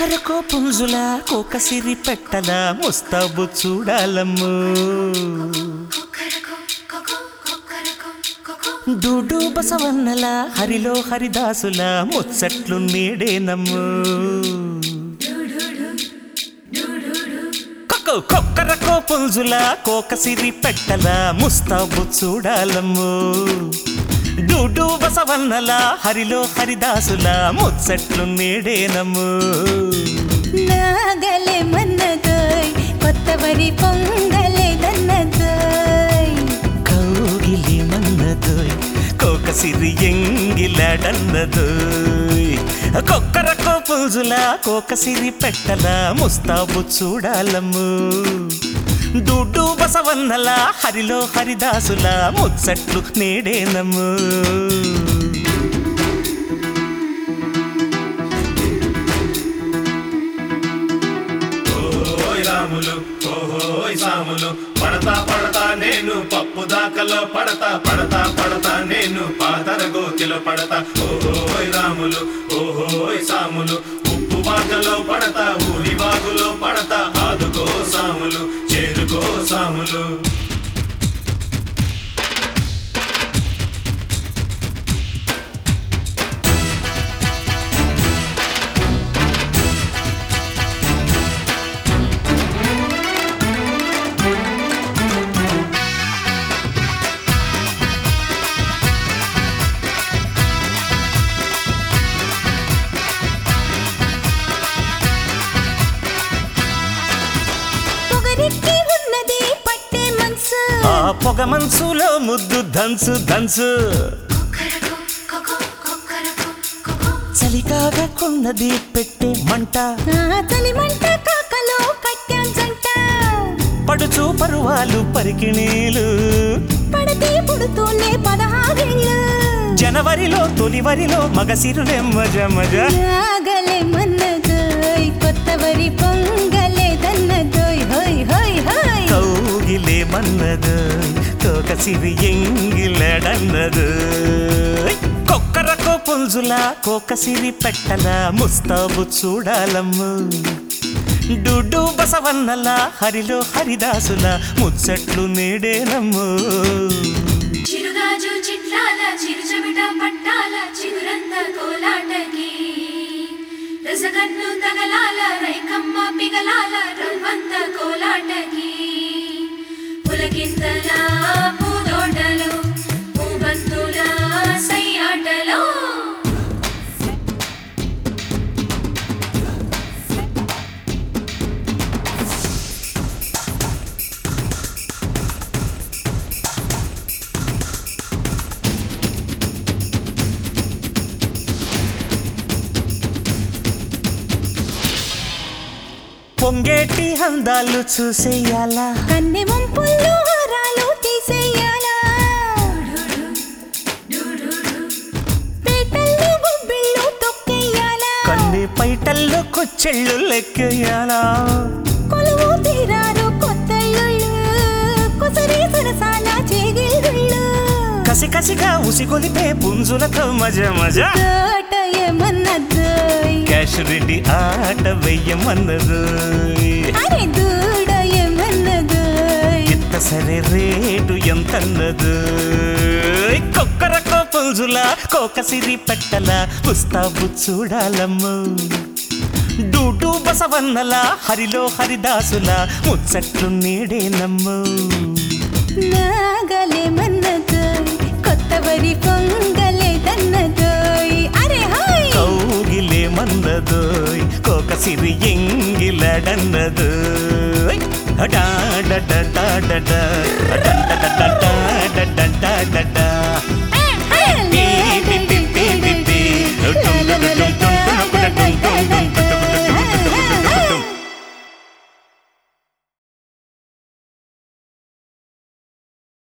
కొక్కరకో పుంజుల కోకసిరి పెట్టల ముస్తాబు చూడాలమ్ము డూడు బసవన్నల హరిలో హరిదాసుల ముచ్చట్లు నీడేనమ్ము కొక్కో కొక్కరకో పుంజుల కోకసిరి పెట్టల ముస్తాబు చూడాలమ్ము డూడు బసవన్నల హరిలో హరిదాసుల ముచ్చట్లు నీడేనమ్ము నాగలే మన్నదోయ్ కొత్త వరి పొంగలే దన్నదోయ్ కౌగిలి మన్నదోయ్ కోకసిరి ఎంగిలాడన్నదోయ్ కొక్కరకో పుంజుల కోకసిరి పెట్టల ముస్తాబు చూడాలమ్ము దుడ్డు బసవన్నల హరిలో హరిదాసుల ముచ్చట్లు నేడేనమ్ము ఓయ్ రాములు ఓహోయ్ సాములు పడతా పడతా నేను పప్పు దాకలో పడతా పడతా పడతా నేను పాతర గోతిలో పడతా ఓహోయ్ రాములు ఓహోయ్ సాములు ఉప్పు బాకలో పడతా ఊరి బాగులో పడతా ఆదుకో సాములు చేరుకో సాములు పొగరెక్కి ఉన్నది పట్టే మనసు ఆ పొగ మనసులో ముద్దు దంచు దంచు చలికాగా కొన్నది పెట్టే మంట ఆ చలిమంట కాకలో కట్టాం జంట పడుచు పరువాలు పరికిణీలు పడతి పుడుతూనే పదహారేళ్ళు జనవరిలో తొలివరిలో మగసిరు మజ మజ నాగలే మన్నదోయ్ కొత్త వరి పొంగలే దన్నదోయ్ హోయ్ హోయ్ హోయ్ కౌగిలే మన్నదు కోకసిరి ఎంగిలడన్నదు కొక్కరకో పుంజుల కోకసిరి పెట్టల ముస్తాబు చూడాలమ్ము డుడు బసవన్నల హరిలో హరిదాసుల ముచ్చట్లు నేడేనమ్ము చిరుగాజు చిట్లాల చిరుచమిట పట్టాల చిగురంత కోలాటకి రసగన్ను తగలాల రైకమ్మ పిగలాల రవ్వంత కోలాటకి పులకింతల పూదోటలు పూబంతుల సయ్యాటలో పొంగేటి అందాలు చూసేయాలా కన్నె వంపుల్లో హారాలు తీసేయాలా పేటల్లో గుబ్బిళ్ళు తొక్కేయాలా కన్ని పైటల్లో కొచ్చెళ్ళు లెక్కేయాలా కొలువు తీరారు కొత్త ఇళ్ళు కుసరి సరసాల చేగిళ్ళు కసి కసిగా ఉసిగొలిపే పుంజులతో మజ మజ తోట ఏమన్నదోయ్ క్యాష్ రెడ్డి ఆట వెయ్యమన్నదు అరే దూడ ఏమన్నదోయ్ ఎంత సరే రేటు ఎంతన్నదు కొక్కరకో పుంజుల కోకసిరి పెట్టల పుస్తాబు చూడాలమ్ము డూడు బసవన్నల హరిలో హరిదాసుల ముచ్చట్లు నీడేనమ్ము నాగలే మన్నదోయ్ కొత్త వరి పొంగలే దన్నదోయ్ అరే హాయ్ కౌగిలే మందదోయ్ కోకసిరి ఎంగిలడన్నదోయ్ డా డా డా డా డా డా డా డా డా డా డా డా డా డా